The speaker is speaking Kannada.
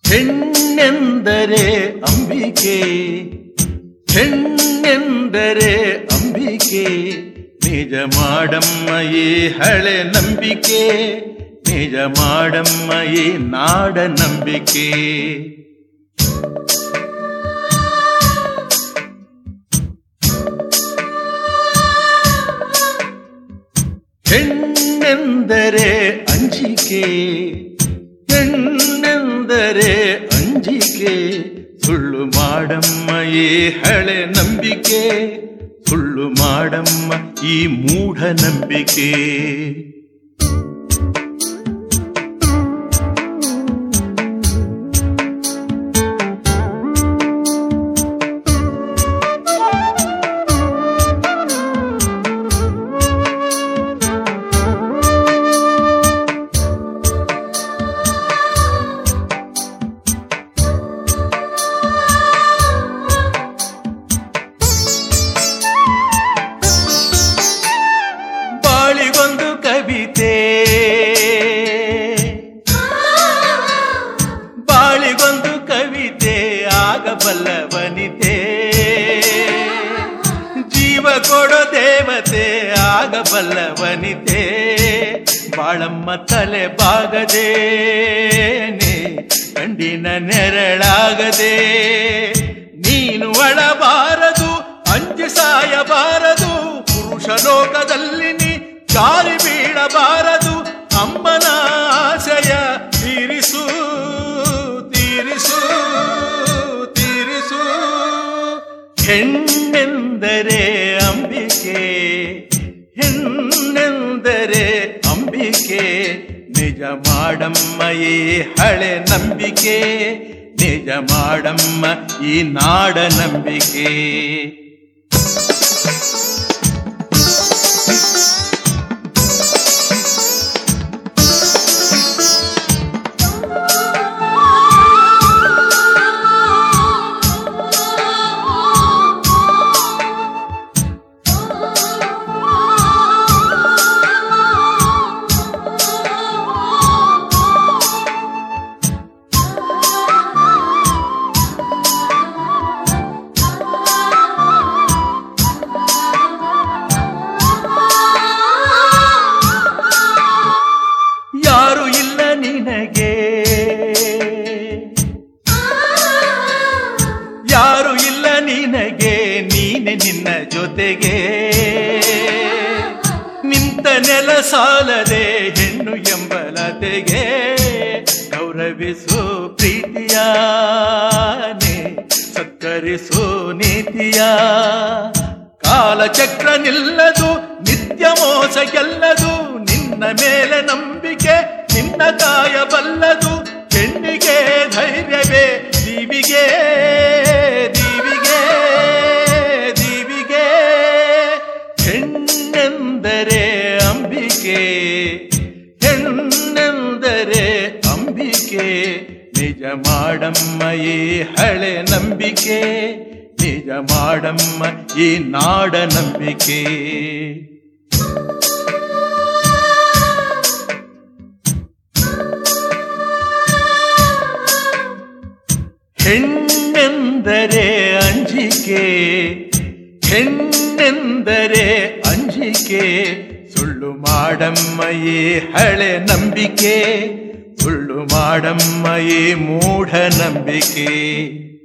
ಹೆಣ್ಣೆಂದರೆ ಅಂಬಿಕೆ ಹೆಣ್ಣೆಂದರೆ ಅಂಬಿಕೆ ನಿಜ ಮಾಡಮ್ಮ ಈ ಹಳೆ ನಂಬಿಕೆ ನಿಜ ಮಾಡಮ್ಮ ಈ ನಾಡ ನಂಬಿಕೆ ಹೆಣ್ಣೆಂದರೆ ಅಂಜಿಕೆ ಹೆಣ್ಣೆಂದರೆ ಅಂಜಿಕೆ ಸುಳ್ಳು ಮಾಡಮ್ಮ ಈ ಹಳೆ ನಂಬಿಕೆ ಸುಳ್ಳು ಮಾಡಮ್ಮ ಈ ಮೂಢ ನಂಬಿಕೆ ಬಾಳಿಗೊಂದು ಕವಿತೆ ಬಾಳಿಗೊಂದು ಕವಿತೆ ಆಗಬಲ್ಲ ವನಿತೆ ಜೀವ ಕೊಡೋ ದೇವತೆ ಆಗಬಲ್ಲ ವನಿತೆ ಬಾಳಮ್ಮ ತಲೆ ಬಾಗದೇನೆ ಕಂಡಿನ ನೆರಳಾಗದೆ ನೀನು ಒಳಬಾರದು ಅಂಜಿ ಸಾಯಬಾರದು ಪುರುಷ ಲೋಕದಲ್ಲಿ ನೀ ಜಾರಿ ಬೀಳಬಾರದು ಅಮ್ಮನ ಆಶಯ ತೀರಿಸು ತೀರಿಸು ತೀರಿಸು ಹೆಣ್ಣೆಂದರೆ ಅಂಬಿಕೆ ಹೆಣ್ಣೆಂದರೆ ಅಂಬಿಕೆ ನಿಜ ಮಾಡಮ್ಮ ಈ ಹಳೆ ನಂಬಿಕೆ ನಿಜ ಮಾಡಮ್ಮ ಈ ನಾಡ ನಂಬಿಕೆ ಯಾರು ಇಲ್ಲ ನಿನಗೆ ಯಾರು ಇಲ್ಲ ನಿನಗೆ ನೀನೆ ನಿನ್ನ ಜೊತೆಗೆ ನಿಂತ ನೆಲ ಸಾಲದೆ ಹೆಣ್ಣು ಎಂಬಲತೆಗೆ ಗೌರವಿಸು ಪ್ರೀತಿಯಾನೆ ಸತ್ಕರಿಸು ನೀತಿಯ ಕಾಲಚಕ್ರ ನಿಲ್ಲದು ನಿತ್ಯ ಮೋಸ ಗೆಲ್ಲದು ನಿನ್ನ ಮೇಲೆ ನಂಬಿಕೆ ನಿನ್ನ ಕಾಯಬಲ್ಲದು ಹೆಣ್ಣಿಗೆ ಧೈರ್ಯವೇ ದೀವಿಗೆ ದೀವಿಗೆ ದೀವಿಗೆ ಹೆಣ್ಣೆಂದರೆ ಅಂಬಿಕೆ ಹೆಣ್ಣೆಂದರೆ ಅಂಬಿಕೆ ನಿಜ ಮಾಡಮ್ಮ ಈ ಹಳೆ ನಂಬಿಕೆ ನಿಜ ಮಾಡಮ್ಮ ಈ ನಾಡ ನಂಬಿಕೆ ಹೆಣ್ಣೆಂದರೆ ಅಂಜಿಕೆ ಹೆಣ್ಣೆಂದರೆ ಅಂಜಿಕೆ ಸುಳ್ಳು ಮಾಡಮ್ಮ ಈ ಹಳೆ ನಂಬಿಕೆ ಸುಳ್ಳು ಮಾಡಮ್ಮ ಈ ಮೂಢ ನಂಬಿಕೆ